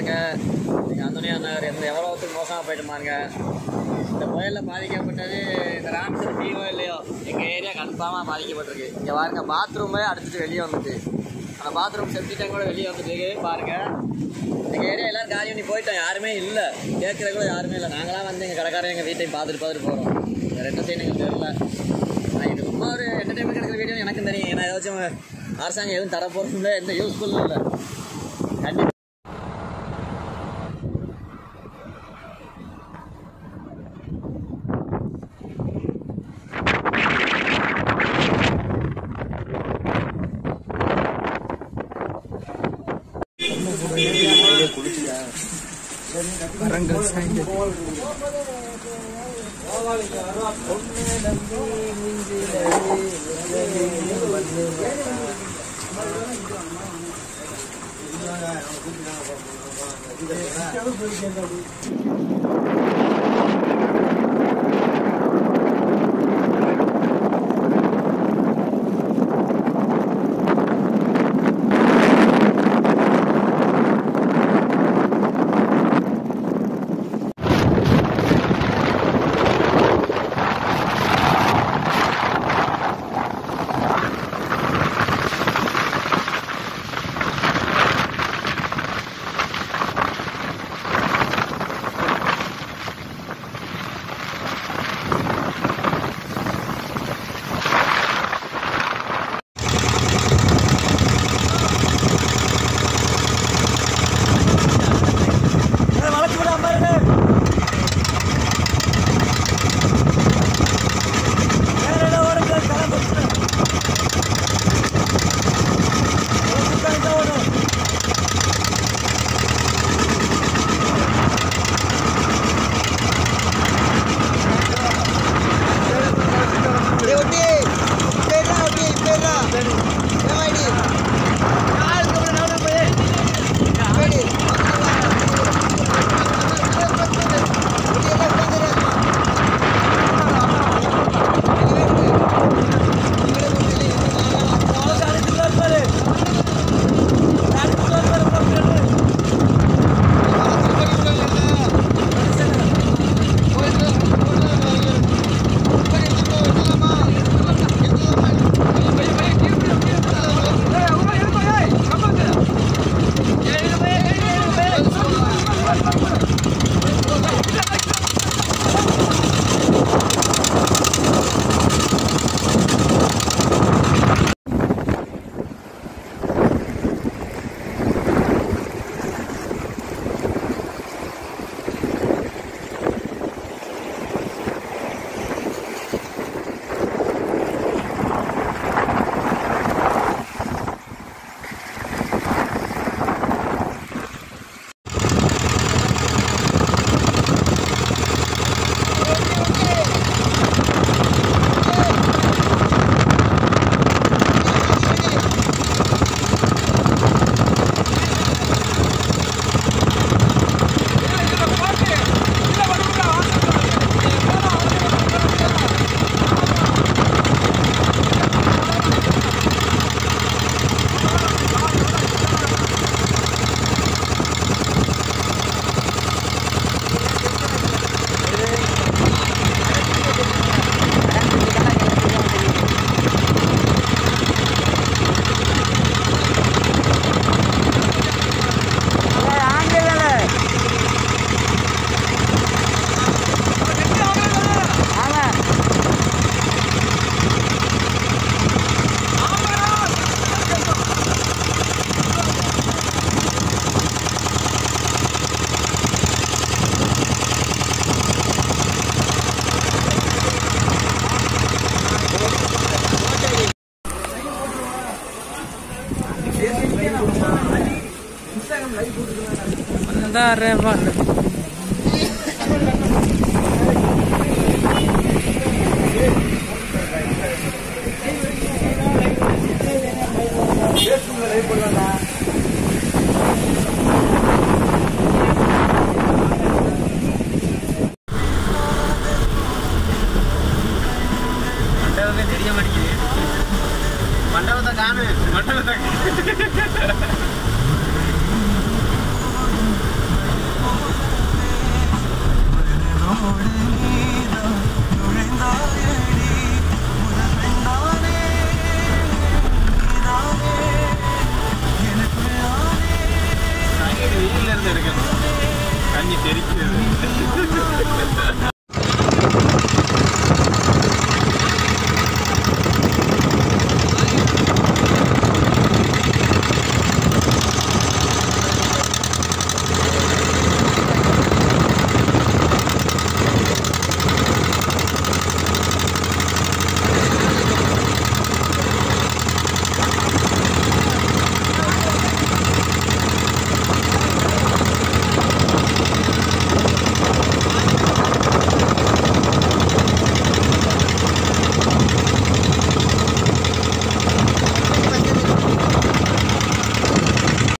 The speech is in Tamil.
பாருங்க நீங்கள் அந்தோனியா நகர் எந்த எவ்வளோத்துக்கு மோசமாக போயிட்டு பாருங்க இந்த புயலில் பாதிக்கப்பட்டது இந்த ராமேஸ்வரம் டீமோ இல்லையோ எங்கள் ஏரியா கன்ஃபார்மாக பாதிக்கப்பட்டிருக்கு இங்கே பாருங்க பாத்ரூமே அடிச்சிட்டு வெளியே வந்துட்டு அந்த பாத்ரூம் செப்டி டேங்க் கூட வெளியே வந்துட்டு பாருங்க எங்கள் ஏரியா எல்லாரும் காலி பண்ணி போயிட்டோம் யாருமே இல்லை கேட்குற கூட யாருமே இல்லை நாங்களாம் வந்து எங்கள் கடைக்காரன் எங்கள் வீட்டையும் பார்த்துட்டு பார்த்துட்டு போகிறோம் வேறு என்ன செய்யணும் எங்களுக்கு தெரியல நான் இது சும்மா ஒரு என்டர்டைன்மெண்ட் எடுக்கிற வீடியோ எனக்கும் தெரியும் ஏன்னா ஏதாச்சும் அரசாங்கம் எதுவும் தர போகிறதும் இல்லை எந்த யூஸ்ஃபுல்லும் இல்லை கண்டிப்பாக மண்டபமே தெரிய மாட்டேங்குது மண்டபத்தை காணு மண்டபத்தை பார்த்து எடுக்கணும் கண்ணி தெரிக்கிறது